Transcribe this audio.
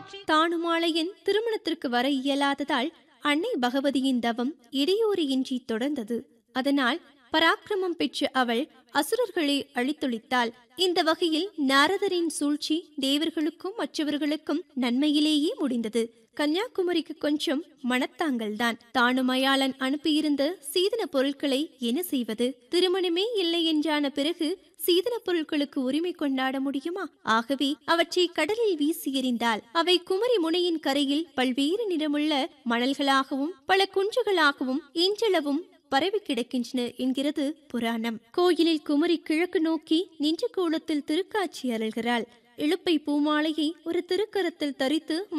தானுமாலையன் திருமணத்திற்கு வர இயலாததால் அன்னை பகவதியின் தவம் இடையூறியின்றி தொடர்ந்தது அதனால் பராக்கிரமம் பெற்ற அவள் அசுரர்களை அழித்தொழித்தாள் இந்த வகையில் நாரதரின் சூழ்ச்சி தேவர்களுக்கும் மற்றவர்களுக்கும் நன்மையிலேயே முடிந்தது கன்னியாகுமரிக்கு கொஞ்சம் மனத்தாங்கல்தான் தானுமயாளன் அனுப்பியிருந்த சீதன பொருட்களை என்ன செய்வது திருமணமே இல்லை என்றான பிறகு சீதன பொருட்களுக்கு உரிமை கொண்டாட முடியுமா ஆகவே அவற்றை கடலில் வீசி எறிந்தால் அவை குமரி முனையின் கரையில் பல்வேறு நிறமுள்ள மணல்களாகவும் பல குன்றுகளாகவும் இன்றளவும் பரவி கிடக்கின்றன என்கிறது புராணம் கோயிலில் குமரி கிழக்கு நோக்கி நின்ற கோலத்தில் திருக்காட்சி அருள்கிறாள் இழுப்பை பூமாலையை ஒரு திருக்கரத்தில் தரித்து